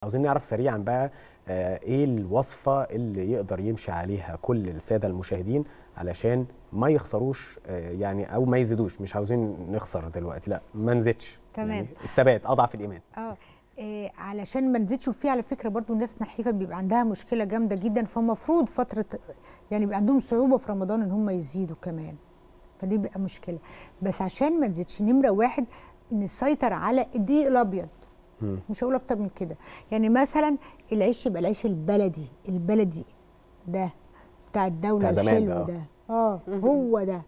عاوزين نعرف سريعا بقى آه، ايه الوصفه اللي يقدر يمشي عليها كل الساده المشاهدين علشان ما يخسروش آه، يعني او ما يزيدوش مش عاوزين نخسر دلوقتي لا ما نزيدش تمام. يعني الثبات اضعف الايمان اه إيه علشان ما نزيدش وفيه على فكره برضو الناس نحيفه بيبقى عندها مشكله جامده جدا فالمفروض فتره يعني بيبقى عندهم صعوبه في رمضان ان هم يزيدوا كمان فدي بيبقى مشكله بس عشان ما نزيدش نمره واحد نسيطر على الدقيق الابيض مم. مش هقول اكتر من كده يعني مثلا العيش يبقى العيش البلدي البلدي ده بتاع الدوله بتاع زمان الحلو ده، ده اه هو ده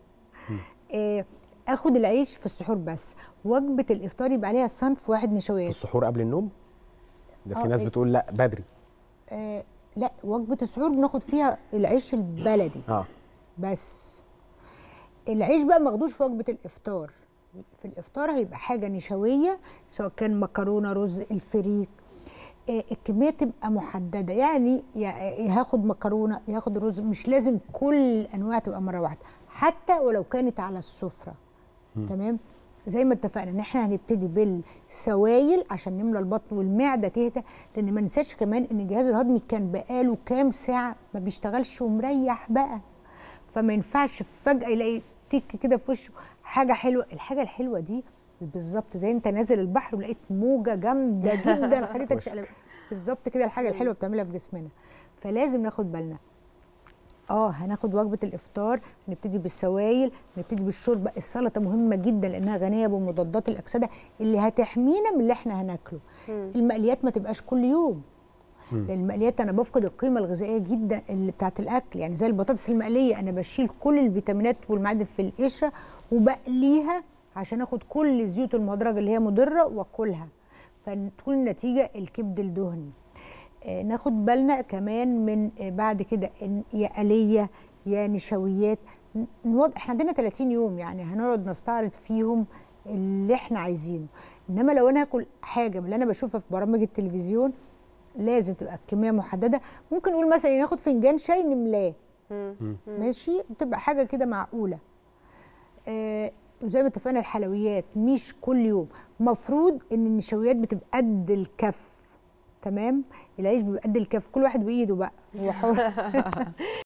آه اخد العيش في السحور بس وجبه الافطار يبقى عليها صنف واحد في نشويات السحور قبل النوم ده في آه، ناس إيه. بتقول لا بدري آه لا وجبه السحور بناخد فيها العيش البلدي اه بس العيش بقى ماخدوش في وجبه الافطار في الافطار هيبقى حاجه نشويه سواء كان مكرونه رز الفريك آه، الكميه تبقى محدده يعني يا- هاخد مكرونه ياخد رز مش لازم كل الانواع تبقى مره واحده حتى ولو كانت على السفره تمام زي ما اتفقنا ان احنا هنبتدي بالسوائل عشان نملى البطن والمعده تهدى لان ما ننساش كمان ان الجهاز الهضمي كان بقاله كام ساعه ما بيشتغلش ومريح بقى فما ينفعش فجاه يلاقي تك كده في وشه حاجه حلوه الحاجه الحلوه دي بالظبط زي انت نازل البحر ولقيت موجه جامده جدا خليتك شقلب بالظبط كده الحاجه الحلوه بتعملها في جسمنا فلازم ناخد بالنا اه هناخد وجبه الافطار نبتدي بالسوائل نبتدي بالشوربه السلطه مهمه جدا لانها غنيه بمضادات الاكسده اللي هتحمينا من اللي احنا هناكله المقليات ما تبقاش كل يوم لان المقليات انا بفقد القيمه الغذائيه جدا اللي بتاعت الاكل يعني زي البطاطس المقليه انا بشيل كل الفيتامينات والمعادن في القشره وبقليها عشان اخد كل الزيوت المهدرجه اللي هي مضره واكلها فتكون النتيجه الكبد الدهني آه، ناخد بالنا كمان من آه، بعد كده إن يا آلية يا نشويات ن- نوض... احنا عندنا 30 يوم يعني هنقعد نستعرض فيهم اللي احنا عايزينه انما لو انا هاكل حاجه من اللي انا بشوفها في برامج التلفزيون لازم تبقى الكميه محدده ممكن نقول مثلا ناخد فنجان شاي نملاه ماشي تبقى حاجه كده معقوله آه وزي ما اتفقنا الحلويات مش كل يوم مفروض ان النشويات بتبقى قد الكف تمام العيش بيبقى قد الكف كل واحد بايده بقى هو حر